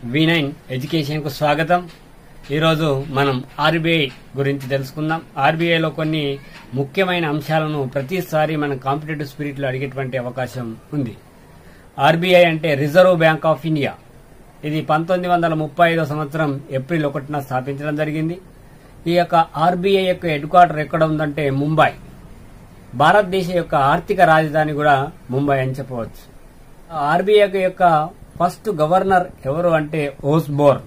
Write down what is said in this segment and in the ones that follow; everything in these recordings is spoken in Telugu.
వి నైన్ ఎడ్యుకేషన్కు స్వాగతం ఈరోజు మనం ఆర్బీఐ గురించి తెలుసుకుందాం ఆర్బీఐలో కొన్ని ముఖ్యమైన అంశాలను ప్రతిసారి మనం కాంపిటేటివ్ స్పిరిట్లో అడిగేటువంటి అవకాశం ఉంది ఆర్బీఐ అంటే రిజర్వ్ బ్యాంక్ ఆఫ్ ఇండియా ఇది పంతొమ్మిది వందల ముప్పై ఐదో సంవత్సరం ఏప్రిల్ ఒకటిన స్థాపించడం జరిగింది ఈ యొక్క ఆర్బీఐ యొక్క హెడ్ క్వార్టర్ ఎక్కడ ఉందంటే ముంబై భారతదేశ యొక్క ఆర్థిక రాజధాని కూడా ముంబై అని చెప్పవచ్చు ఆర్బీఐ యొక్క ఫస్ట్ గవర్నర్ ఎవరు అంటే ఓస్బోర్న్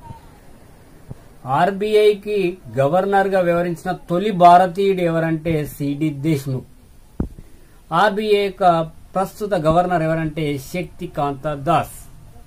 ఆర్బీఐకి గవర్నర్ గా వ్యవహరించిన తొలి భారతీయుడు ఎవరంటే సిడి దేశ్ముఖ్ ఆర్బీఐ యొక్క ప్రస్తుత గవర్నర్ ఎవరంటే శక్తికాంత దాస్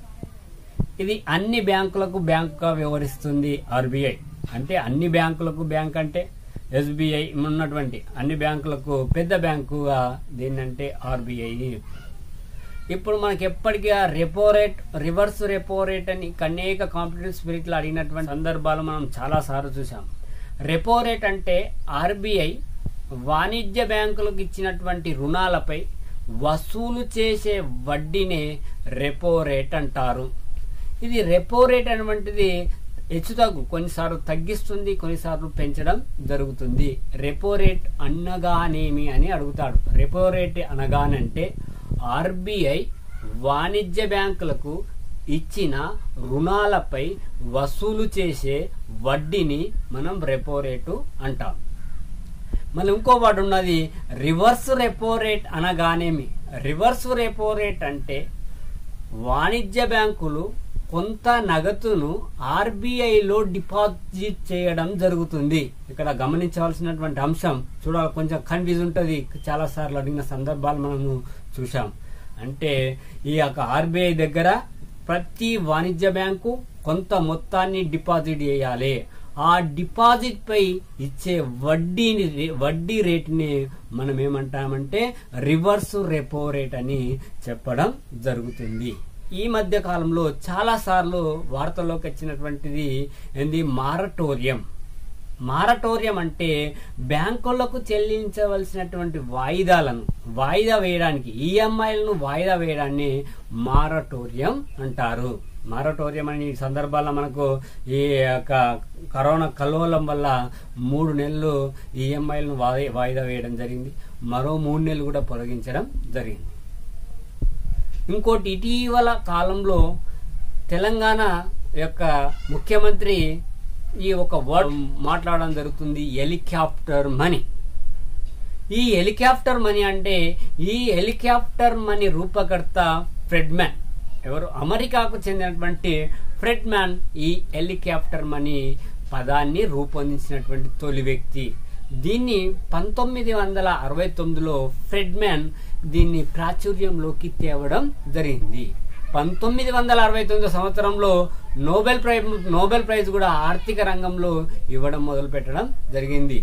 ఇది అన్ని బ్యాంకులకు బ్యాంకుగా వ్యవహరిస్తుంది ఆర్బీఐ అంటే అన్ని బ్యాంకులకు బ్యాంక్ అంటే ఎస్బీఐ ఉన్నటువంటి అన్ని బ్యాంకులకు పెద్ద బ్యాంకుగా దీన్నంటే ఆర్బీఐ ఇప్పుడు మనకి ఎప్పటికీ ఆ repo rate reverse repo rate అని అనేక కాంపిటేటివ్ స్పిరిట్లో అడిగినటువంటి సందర్భాలు మనం చాలా సార్లు చూసాం రెపో రేట్ అంటే ఆర్బీఐ వాణిజ్య బ్యాంకులకు ఇచ్చినటువంటి రుణాలపై వసూలు చేసే వడ్డీనే రెపో రేట్ అంటారు ఇది రెపో రేట్ అనేటువంటిది హెచ్చుతగ్గు కొన్నిసార్లు తగ్గిస్తుంది కొన్నిసార్లు పెంచడం జరుగుతుంది రెపో రేట్ అనగానేమి అని అడుగుతాడు రెపో రేట్ అనగానంటే ఆర్బీఐ వాణిజ్య బ్యాంకులకు ఇచ్చిన రుణాలపై వసూలు చేసే వడ్డీని మనం రెపో రేటు అంటాం మళ్ళీ ఇంకో వాడు ఉన్నది రివర్స్ రెపో రేట్ అనగానేమి రివర్స్ రెపో రేట్ అంటే వాణిజ్య బ్యాంకులు కొంత నగదును ఆర్బీఐలో డిపాజిట్ చేయడం జరుగుతుంది ఇక్కడ గమనించవలసినటువంటి అంశం చూడాలి కొంచెం కన్ఫ్యూజ్ ఉంటుంది చాలా సార్లు అడిగిన సందర్భాలు మనము చూసాం అంటే ఈ యొక్క ఆర్బీఐ దగ్గర ప్రతి వాణిజ్య బ్యాంకు కొంత మొత్తాన్ని డిపాజిట్ చేయాలి ఆ డిపాజిట్ పై ఇచ్చే వడ్డీని వడ్డీ రేటుని మనం ఏమంటామంటే రివర్స్ రెపో రేట్ అని చెప్పడం జరుగుతుంది ఈ మధ్య కాలంలో చాలా సార్లు వార్తల్లోకి వచ్చినటువంటిది ఏంది మారటోరియం మారటోరియం అంటే బ్యాంకులకు చెల్లించవలసినటువంటి వాయిదాలను వాయిదా వేయడానికి ఈఎంఐలను వాయిదా వేయడాన్ని మారటోరియం అంటారు మారటోరియం అనే సందర్భాల్లో మనకు ఈ యొక్క కరోనా కల్లోలం వల్ల మూడు నెలలు ఈఎంఐలను వాయిదా వేయడం జరిగింది మరో మూడు నెలలు కూడా పొడిగించడం జరిగింది ఇంకోటి ఇటీవల కాలంలో తెలంగాణ యొక్క ముఖ్యమంత్రి ఈ ఒక వర్డ్ మాట్లాడడం జరుగుతుంది హెలికాప్టర్ మనీ ఈ హెలికాప్టర్ మనీ అంటే ఈ హెలికాప్టర్ మనీ రూపకర్త ఫ్రెడ్మ్యాన్ ఎవరు అమెరికాకు చెందినటువంటి ఫ్రెడ్మ్యాన్ ఈ హెలికాప్టర్ మనీ పదాన్ని రూపొందించినటువంటి తొలి వ్యక్తి దీన్ని పంతొమ్మిది వందల అరవై తొమ్మిదిలో ఫ్రెడ్మ్యాన్ దీన్ని ప్రాచుర్యంలోకి తేవడం జరిగింది పంతొమ్మిది వందల అరవై తొమ్మిది సంవత్సరంలో నోబెల్ ప్రైజ్ నోబెల్ ప్రైజ్ కూడా ఆర్థిక రంగంలో ఇవ్వడం మొదలు పెట్టడం జరిగింది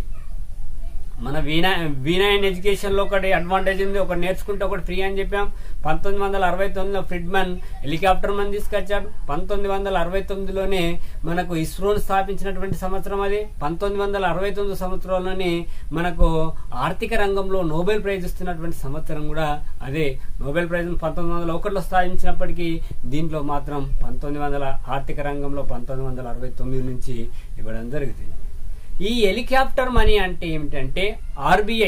మన వీనా వీనాయన్ ఎడ్యుకేషన్లో ఒకటి అడ్వాంటేజ్ ఉంది ఒకటి నేర్చుకుంటే ఒకటి ఫ్రీ అని చెప్పాం పంతొమ్మిది వందల అరవై తొమ్మిదిలో ఫ్రిడ్మన్ హెలికాప్టర్ మని తీసుకొచ్చాడు పంతొమ్మిది వందల అరవై తొమ్మిదిలోనే మనకు ఇస్రోను స్థాపించినటువంటి సంవత్సరం అది పంతొమ్మిది వందల అరవై తొమ్మిది సంవత్సరంలోనే మనకు ఆర్థిక రంగంలో నోబెల్ ప్రైజ్ ఇస్తున్నటువంటి సంవత్సరం కూడా అదే నోబెల్ ప్రైజ్ పంతొమ్మిది వందల ఒకటిలో స్థాపించినప్పటికీ దీంట్లో మాత్రం పంతొమ్మిది వందల ఆర్థిక రంగంలో పంతొమ్మిది వందల అరవై తొమ్మిది నుంచి ఇవ్వడం జరుగుతుంది ఈ హెలికాప్టర్ మనీ అంటే ఏమిటంటే ఆర్బీఐ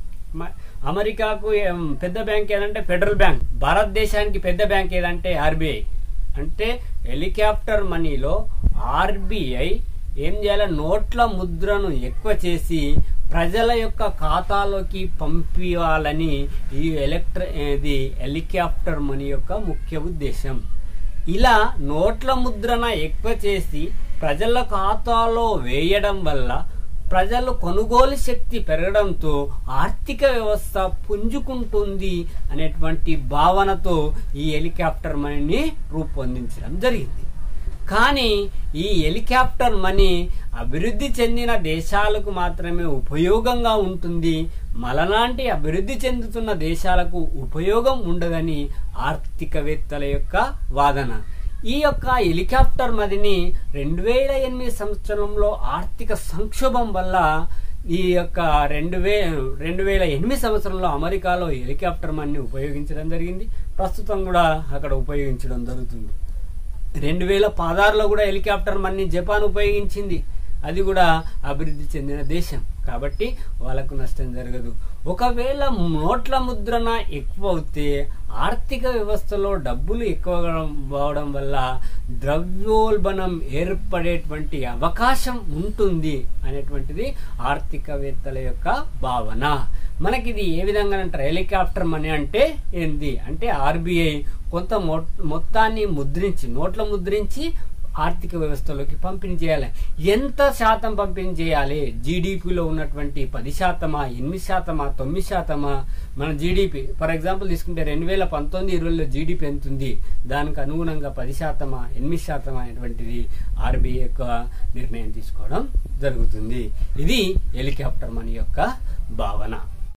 అమెరికాకు పెద్ద బ్యాంక్ ఏదంటే ఫెడరల్ బ్యాంక్ భారతదేశానికి పెద్ద బ్యాంక్ ఏదంటే ఆర్బీఐ అంటే హెలికాప్టర్ మనీలో ఆర్బీఐ ఏం చేయాలి నోట్ల ముద్రను ఎక్కువ చేసి ప్రజల యొక్క ఖాతాలోకి పంపించాలని ఈ ఎలక్ట్ర ఇది హెలికాప్టర్ మనీ యొక్క ముఖ్య ఉద్దేశం ఇలా నోట్ల ముద్రణ ఎక్కువ చేసి ప్రజల ఖాతాలో వేయడం వల్ల ప్రజలు కొనుగోలు శక్తి పెరగడంతో ఆర్థిక వ్యవస్థ పుంజుకుంటుంది అనేటువంటి భావనతో ఈ హెలికాప్టర్ మనీని రూపొందించడం జరిగింది కానీ ఈ హెలికాప్టర్ మనీ అభివృద్ధి చెందిన దేశాలకు మాత్రమే ఉపయోగంగా ఉంటుంది మలనాంటి అభివృద్ధి చెందుతున్న దేశాలకు ఉపయోగం ఉండదని ఆర్థికవేత్తల యొక్క వాదన ఈ యొక్క హెలికాప్టర్ మదిని రెండు వేల ఎనిమిది సంవత్సరంలో ఆర్థిక సంక్షోభం వల్ల ఈ యొక్క రెండు వే రెండు వేల ఎనిమిది సంవత్సరంలో అమెరికాలో హెలికాప్టర్ మన్ని ఉపయోగించడం జరిగింది ప్రస్తుతం కూడా అక్కడ ఉపయోగించడం జరుగుతుంది రెండు వేల పదహారులో కూడా హెలికాప్టర్ మనీ జపాన్ ఉపయోగించింది అది కూడా అభివృద్ధి చెందిన దేశం కాబట్టి వాళ్ళకు నష్టం జరగదు ఒకవేళ నోట్ల ముద్రణ ఎక్కువ అవుతే ఆర్థిక వ్యవస్థలో డబ్బులు ఎక్కువ అవడం వల్ల ద్రవ్యోల్బణం ఏర్పడేటువంటి అవకాశం ఉంటుంది అనేటువంటిది ఆర్థికవేత్తల యొక్క భావన మనకిది ఏ విధంగా అంటారు హెలికాప్టర్ మనీ అంటే ఏంది అంటే ఆర్బీఐ కొంత మొ- మొత్తాన్ని ముద్రించి నోట్ల ముద్రించి ఆర్థిక వ్యవస్థలోకి పంపిణీ చేయాలి ఎంత శాతం పంపిణీ చేయాలి జీడిపిలో ఉన్నటువంటి పది శాతమా ఎనిమిది శాతమా తొమ్మిది శాతమా మన జీడిపి ఫర్ ఎగ్జాంపుల్ తీసుకుంటే రెండు వేల పంతొమ్మిది ఇరవైలో జీడిపి ఎంత ఉంది దానికి అనుగుణంగా పది శాతమా ఎనిమిది శాతమా అనేటువంటిది ఆర్బీఐ యొక్క నిర్ణయం తీసుకోవడం జరుగుతుంది ఇది హెలికాప్టర్ మనీ యొక్క భావన